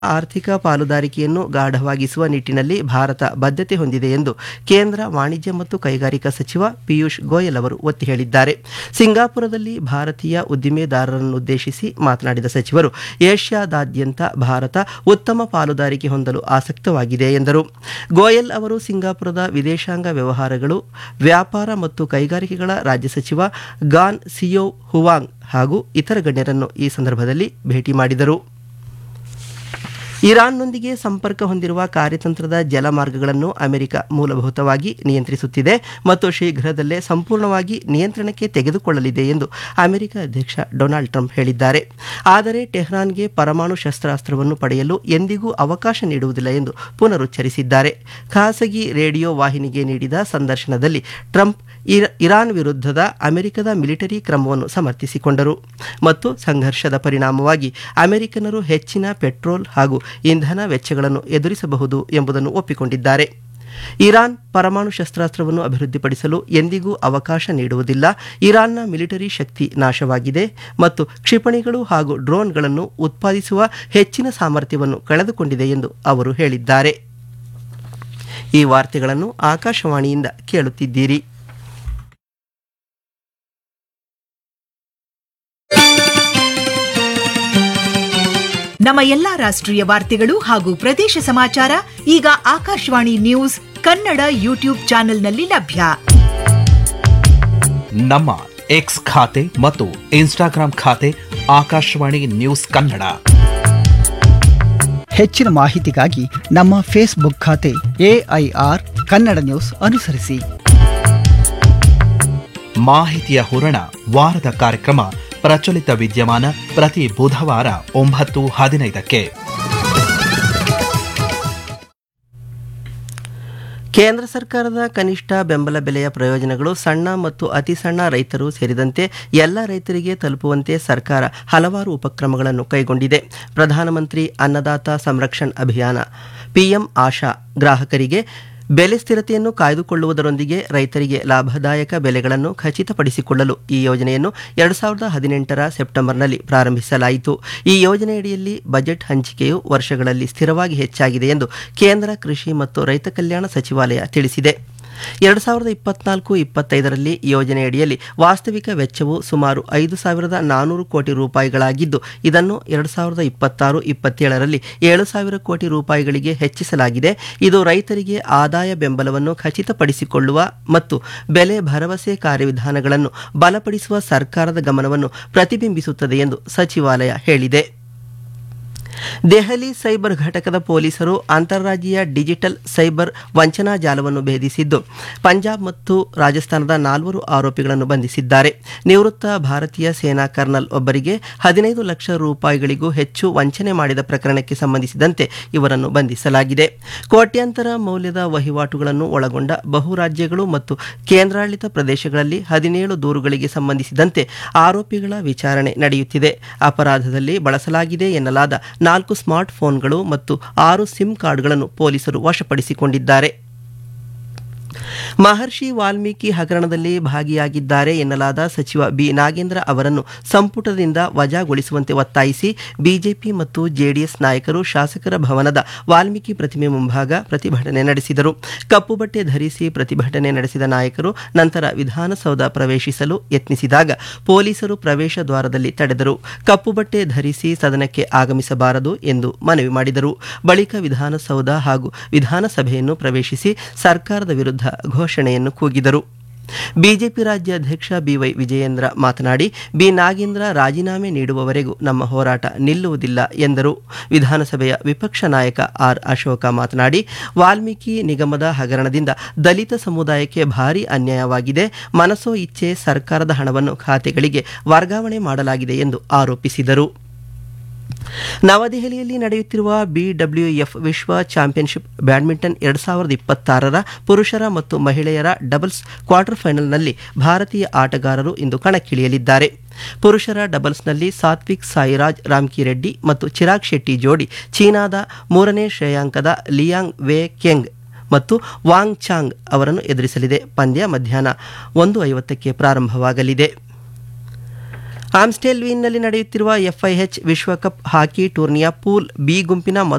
ಆರ್ಥಿಕ ಪಾಲುದಾರಿಕೆಯನ್ನು ಗಾಢವಾಗಿಸುವ ನಿಟ್ಟಿನಲ್ಲಿ ಭಾರತ ಬದ್ಧತೆ ಹೊಂದಿದೆ ಎಂದು ಕೇಂದ್ರ ವಾಣಿಜ್ಯ ಮತ್ತು ಕೈಗಾರಿಕಾ ಸಚಿವ ಪಿಯೂಷ್ ಗೋಯಲ್ ಅವರು ಒತ್ತಿ ಹೇಳಿದ್ದಾರೆ ಸಿಂಗಾಪುರದಲ್ಲಿ ಭಾರತೀಯ ಉದ್ದಿಮೆದಾರರನ್ನುದ್ದೇಶಿಸಿ ಮಾತನಾಡಿದ ಸಚಿವರು ಏಷ್ಯಾದಾದ್ಯಂತ ಭಾರತ ಉತ್ತಮ ಪಾಲುದಾರಿಕೆ ಹೊಂದಲು ಆಸಕ್ತವಾಗಿದೆ ಎಂದರು ಗೋಯಲ್ ಅವರು ಸಿಂಗಾಪುರದ ವಿದೇಶಾಂಗ ವ್ಯವಹಾರಗಳು ವ್ಯಾಪಾರ ಮತ್ತು ಕೈಗಾರಿಕೆಗಳ ರಾಜ್ಯ ಸಚಿವ ಗಾನ್ ಸಿಯೋ ಹುವಾಂಗ್ ಹಾಗೂ ಇತರ ಗಣ್ಯರನ್ನು ಈ ಸಂದರ್ಭದಲ್ಲಿ ಭೇಟಿ ಮಾಡಿದರು ಇರಾನ್ನೊಂದಿಗೆ ಸಂಪರ್ಕ ಹೊಂದಿರುವ ಕಾರ್ಯತಂತ್ರದ ಜಲಮಾರ್ಗಗಳನ್ನು ಅಮೆರಿಕ ಮೂಲಭೂತವಾಗಿ ನಿಯಂತ್ರಿಸುತ್ತಿದೆ ಮತ್ತು ಶೀಘ್ರದಲ್ಲೇ ಸಂಪೂರ್ಣವಾಗಿ ನಿಯಂತ್ರಣಕ್ಕೆ ತೆಗೆದುಕೊಳ್ಳಲಿದೆ ಎಂದು ಅಮೆರಿಕ ಅಧ್ಯಕ್ಷ ಡೊನಾಲ್ಡ್ ಟ್ರಂಪ್ ಹೇಳಿದ್ದಾರೆ ಆದರೆ ಟೆಹ್ರಾನ್ಗೆ ಪರಮಾಣು ಶಸ್ತ್ರಾಸ್ತ್ರವನ್ನು ಪಡೆಯಲು ಎಂದಿಗೂ ಅವಕಾಶ ನೀಡುವುದಿಲ್ಲ ಎಂದು ಪುನರುಚ್ಚರಿಸಿದ್ದಾರೆ ಖಾಸಗಿ ರೇಡಿಯೋ ವಾಹಿನಿಗೆ ನೀಡಿದ ಸಂದರ್ಶನದಲ್ಲಿ ಟ್ರಂಪ್ ಇರ- ಇರಾನ್ ವಿರುದ್ಧದ ಅಮೆರಿಕದ ಮಿಲಿಟರಿ ಕ್ರಮವನ್ನು ಸಮರ್ಥಿಸಿಕೊಂಡರು ಮತ್ತು ಸಂಘರ್ಷದ ಪರಿಣಾಮವಾಗಿ ಅಮೆರಿಕನರು ಹೆಚ್ಚಿನ ಪೆಟ್ರೋಲ್ ಹಾಗೂ ಇಂಧನ ವೆಚ್ಚಗಳನ್ನು ಎದುರಿಸಬಹುದು ಎಂಬುದನ್ನು ಒಪ್ಪಿಕೊಂಡಿದ್ದಾರೆ ಇರಾನ್ ಪರಮಾಣು ಶಸ್ತ್ರಾಸ್ತ್ರವನ್ನು ಅಭಿವೃದ್ಧಿಪಡಿಸಲು ಎಂದಿಗೂ ಅವಕಾಶ ನೀಡುವುದಿಲ್ಲ ಇರಾನ್ನ ಮಿಲಿಟರಿ ಶಕ್ತಿ ನಾಶವಾಗಿದೆ ಮತ್ತು ಕ್ಷಿಪಣಿಗಳು ಹಾಗೂ ಡ್ರೋನ್ಗಳನ್ನು ಉತ್ಪಾದಿಸುವ ಹೆಚ್ಚಿನ ಸಾಮರ್ಥ್ಯವನ್ನು ಕಳೆದುಕೊಂಡಿದೆ ಎಂದು ಅವರು ಹೇಳಿದ್ದಾರೆ ಈ ವಾರ್ತೆಗಳನ್ನು ಆಕಾಶವಾಣಿಯಿಂದ ಕೇಳುತ್ತಿದ್ದೀರಿ ನಮ್ಮ ಎಲ್ಲಾ ರಾಷ್ಟ್ರೀಯ ವಾರ್ತೆಗಳು ಹಾಗೂ ಪ್ರದೇಶ ಸಮಾಚಾರ ಈಗ ಆಕಾಶವಾಣಿ ನ್ಯೂಸ್ ಕನ್ನಡ ಯೂಟ್ಯೂಬ್ ಚಾನೆಲ್ನಲ್ಲಿ ಲಭ್ಯ ನಮ್ಮ ಎಕ್ಸ್ ಖಾತೆ ಮತ್ತು ಇನ್ಸ್ಟಾಗ್ರಾಂ ಖಾತೆ ಆಕಾಶವಾಣಿ ನ್ಯೂಸ್ ಕನ್ನಡ ಹೆಚ್ಚಿನ ಮಾಹಿತಿಗಾಗಿ ನಮ್ಮ ಫೇಸ್ಬುಕ್ ಖಾತೆ ಎಐಆರ್ ಕನ್ನಡ ನ್ಯೂಸ್ ಅನುಸರಿಸಿ ಮಾಹಿತಿಯ ಹೂರಣ ವಾರದ ಕಾರ್ಯಕ್ರಮ ಪ್ರಚಲಿತ ವಿದ್ಯಮಾನ ಪ್ರತಿ ಬುಧವಾರ ಒಂಬತ್ತು ಹದಿನೈದಕ್ಕೆ ಕೇಂದ್ರ ಸರ್ಕಾರದ ಕನಿಷ್ಠ ಬೆಂಬಲ ಬೆಲೆಯ ಪ್ರಯೋಜನಗಳು ಸಣ್ಣ ಮತ್ತು ಅತಿ ಸಣ್ಣ ರೈತರು ಸೇರಿದಂತೆ ಎಲ್ಲ ರೈತರಿಗೆ ತಲುಪುವಂತೆ ಸರ್ಕಾರ ಹಲವಾರು ಉಪಕ್ರಮಗಳನ್ನು ಕೈಗೊಂಡಿದೆ ಪ್ರಧಾನಮಂತ್ರಿ ಅನ್ನದಾತ ಸಂರಕ್ಷಣ್ ಅಭಿಯಾನ ಪಿಎಂ ಆಶಾ ಗ್ರಾಹಕರಿಗೆ ಬೆಲೆ ಸ್ಥಿರತೆಯನ್ನು ಕಾಯ್ದುಕೊಳ್ಳುವುದರೊಂದಿಗೆ ರೈತರಿಗೆ ಲಾಭದಾಯಕ ಬೆಲೆಗಳನ್ನು ಖಚಿತಪಡಿಸಿಕೊಳ್ಳಲು ಈ ಯೋಜನೆಯನ್ನು ಎರಡು ಸಾವಿರದ ಹದಿನೆಂಟರ ಸೆಪ್ಟೆಂಬರ್ನಲ್ಲಿ ಪ್ರಾರಂಭಿಸಲಾಯಿತು ಈ ಯೋಜನೆಯಡಿಯಲ್ಲಿ ಬಜೆಟ್ ಹಂಚಿಕೆಯು ವರ್ಷಗಳಲ್ಲಿ ಸ್ಥಿರವಾಗಿ ಹೆಚ್ಚಾಗಿದೆ ಎಂದು ಕೇಂದ್ರ ಕೃಷಿ ಮತ್ತು ರೈತ ಕಲ್ಯಾಣ ಸಚಿವಾಲಯ ತಿಳಿಸಿದೆ ಎರಡು ಸಾವಿರದ ಇಪ್ಪತ್ನಾಲ್ಕು ಇಪ್ಪತ್ತೈದರಲ್ಲಿ ಯೋಜನೆಯಡಿಯಲ್ಲಿ ವಾಸ್ತವಿಕ ವೆಚ್ಚವು ಸುಮಾರು ಐದು ಸಾವಿರದ ನಾನೂರು ಕೋಟಿ ರೂಪಾಯಿಗಳಾಗಿದ್ದು ಇದನ್ನು ಎರಡು ಸಾವಿರದ ಇಪ್ಪತ್ತಾರು ಇಪ್ಪತ್ತೇಳರಲ್ಲಿ ಏಳು ಸಾವಿರ ಕೋಟಿ ರೂಪಾಯಿಗಳಿಗೆ ಹೆಚ್ಚಿಸಲಾಗಿದೆ ಇದು ರೈತರಿಗೆ ಆದಾಯ ಬೆಂಬಲವನ್ನು ಖಚಿತಪಡಿಸಿಕೊಳ್ಳುವ ಮತ್ತು ಬೆಲೆ ಭರವಸೆ ಕಾರ್ಯವಿಧಾನಗಳನ್ನು ಬಲಪಡಿಸುವ ಸರ್ಕಾರದ ಗಮನವನ್ನು ಪ್ರತಿಬಿಂಬಿಸುತ್ತದೆ ಎಂದು ಸಚಿವಾಲಯ ಹೇಳಿದೆ ದೆಹಲಿ ಸೈಬರ್ ಘಟಕದ ಪೊಲೀಸರು ಅಂತಾರಾಜ್ಯೀಯ ಡಿಜಿಟಲ್ ಸೈಬರ್ ವಂಚನಾ ಜಾಲವನ್ನು ಭೇದಿಸಿದ್ದು ಪಂಜಾಬ್ ಮತ್ತು ರಾಜಸ್ಥಾನದ ನಾಲ್ವರು ಆರೋಪಿಗಳನ್ನು ಬಂಧಿಸಿದ್ದಾರೆ ನಿವೃತ್ತ ಭಾರತೀಯ ಸೇನಾ ಕರ್ನಲ್ ಒಬ್ಬರಿಗೆ ಹದಿನೈದು ಲಕ್ಷ ರೂಪಾಯಿಗಳಿಗೂ ಹೆಚ್ಚು ವಂಚನೆ ಮಾಡಿದ ಪ್ರಕರಣಕ್ಕೆ ಸಂಬಂಧಿಸಿದಂತೆ ಇವರನ್ನು ಬಂಧಿಸಲಾಗಿದೆ ಕೋಟ್ಯಾಂತರ ಮೌಲ್ಯದ ವಹಿವಾಟುಗಳನ್ನು ಒಳಗೊಂಡ ಬಹು ರಾಜ್ಯಗಳು ಮತ್ತು ಕೇಂದ್ರಾಡಳಿತ ಪ್ರದೇಶಗಳಲ್ಲಿ ಹದಿನೇಳು ದೂರುಗಳಿಗೆ ಸಂಬಂಧಿಸಿದಂತೆ ಆರೋಪಿಗಳ ವಿಚಾರಣೆ ನಡೆಯುತ್ತಿದೆ ಅಪರಾಧದಲ್ಲಿ ಬಳಸಲಾಗಿದೆ ಎನ್ನಲಾದ ನಾಲ್ಕು ಸ್ಮಾರ್ಟ್ ಫೋನ್ಗಳು ಮತ್ತು ಆರು ಸಿಮ್ ಕಾರ್ಡ್ಗಳನ್ನು ಪೊಲೀಸರು ವಶಪಡಿಸಿಕೊಂಡಿದ್ದಾರೆ ಮಹರ್ಷಿ ವಾಲ್ಮೀಕಿ ಹಗರಣದಲ್ಲಿ ಭಾಗಿಯಾಗಿದ್ದಾರೆ ಎನ್ನಲಾದ ಸಚಿವ ಬಿ ನಾಗೇಂದ್ರ ಅವರನ್ನು ಸಂಪುಟದಿಂದ ವಜಾಗೊಳಿಸುವಂತೆ ಒತ್ತಾಯಿಸಿ ಬಿಜೆಪಿ ಮತ್ತು ಜೆಡಿಎಸ್ ನಾಯಕರು ಶಾಸಕರ ಭವನದ ವಾಲ್ಮೀಕಿ ಪ್ರತಿಮೆ ಮುಂಭಾಗ ಪ್ರತಿಭಟನೆ ನಡೆಸಿದರು ಕಪ್ಪು ಬಟ್ಟೆ ಧರಿಸಿ ಪ್ರತಿಭಟನೆ ನಡೆಸಿದ ನಾಯಕರು ನಂತರ ವಿಧಾನಸೌಧ ಪ್ರವೇಶಿಸಲು ಯತ್ನಿಸಿದಾಗ ಪೊಲೀಸರು ಪ್ರವೇಶ ದ್ವಾರದಲ್ಲಿ ತಡೆದರು ಕಪ್ಪು ಬಟ್ಟೆ ಧರಿಸಿ ಸದನಕ್ಕೆ ಆಗಮಿಸಬಾರದು ಎಂದು ಮನವಿ ಮಾಡಿದರು ಬಳಿಕ ವಿಧಾನಸೌಧ ಹಾಗೂ ವಿಧಾನಸಭೆಯನ್ನು ಪ್ರವೇಶಿಸಿ ಸರ್ಕಾರದ ವಿರುದ್ಧ ಘೋಷಣೆಯನ್ನು ಕೂಗಿದರು ಬಿಜೆಪಿ ರಾಜ್ಯಾಧ್ಯಕ್ಷ ಬಿವೈ ವಿಜಯೇಂದ್ರ ಮಾತನಾಡಿ ಬಿ ನಾಗೇಂದ್ರ ರಾಜೀನಾಮೆ ನೀಡುವವರೆಗೂ ನಮ್ಮ ಹೋರಾಟ ನಿಲ್ಲುವುದಿಲ್ಲ ಎಂದರು ವಿಧಾನಸಭೆಯ ವಿಪಕ್ಷ ನಾಯಕ ಆರ್ ಅಶೋಕ ಮಾತನಾಡಿ ವಾಲ್ಮೀಕಿ ನಿಗಮದ ಹಗರಣದಿಂದ ದಲಿತ ಸಮುದಾಯಕ್ಕೆ ಭಾರೀ ಅನ್ಯಾಯವಾಗಿದೆ ಮನಸೋ ಇಚ್ಛೆ ಸರ್ಕಾರದ ಹಣವನ್ನು ಖಾತೆಗಳಿಗೆ ವರ್ಗಾವಣೆ ಮಾಡಲಾಗಿದೆ ಎಂದು ಆರೋಪಿಸಿದರು ನವದೆಹಲಿಯಲ್ಲಿ ನಡೆಯುತ್ತಿರುವ ಬಿಡಬ್ಲ್ಯೂಎಫ್ ವಿಶ್ವ ಚಾಂಪಿಯನ್ಶಿಪ್ ಬ್ಯಾಡ್ಮಿಂಟನ್ ಎರಡು ಸಾವಿರದ ಇಪ್ಪತ್ತಾರರ ಪುರುಷರ ಮತ್ತು ಮಹಿಳೆಯರ ಡಬಲ್ಸ್ ಕ್ವಾರ್ಟರ್ ಫೈನಲ್ನಲ್ಲಿ ಭಾರತೀಯ ಆಟಗಾರರು ಇಂದು ಕಣಕ್ಕಿಳಿಯಲಿದ್ದಾರೆ ಪುರುಷರ ಡಬಲ್ಸ್ನಲ್ಲಿ ಸಾತ್ವಿಕ್ ಸಾಯಿರಾಜ್ ರಾಮ್ಕಿರೆಡ್ಡಿ ಮತ್ತು ಚಿರಾಗ್ ಶೆಟ್ಟಿ ಜೋಡಿ ಚೀನಾದ ಮೂರನೇ ಶ್ರೇಯಾಂಕದ ಲಿಯಾಂಗ್ ವೇ ಕೆಂಗ್ ಮತ್ತು ವಾಂಗ್ ಚಾಂಗ್ ಅವರನ್ನು ಎದುರಿಸಲಿದೆ ಪಂದ್ಯ ಮಧ್ಯಾಹ್ನ ಒಂದು ಐವತ್ತಕ್ಕೆ ಪ್ರಾರಂಭವಾಗಲಿದೆ ಆಮ್ಸ್ಟೆಲ್ವೀನ್ನಲ್ಲಿ ನಡೆಯುತ್ತಿರುವ ಎಫ್ಐಎಚ್ ವಿಶ್ವಕಪ್ ಹಾಕಿ ಟೂರ್ನಿಯ ಪೂಲ್ ಬಿ ಗುಂಪಿನ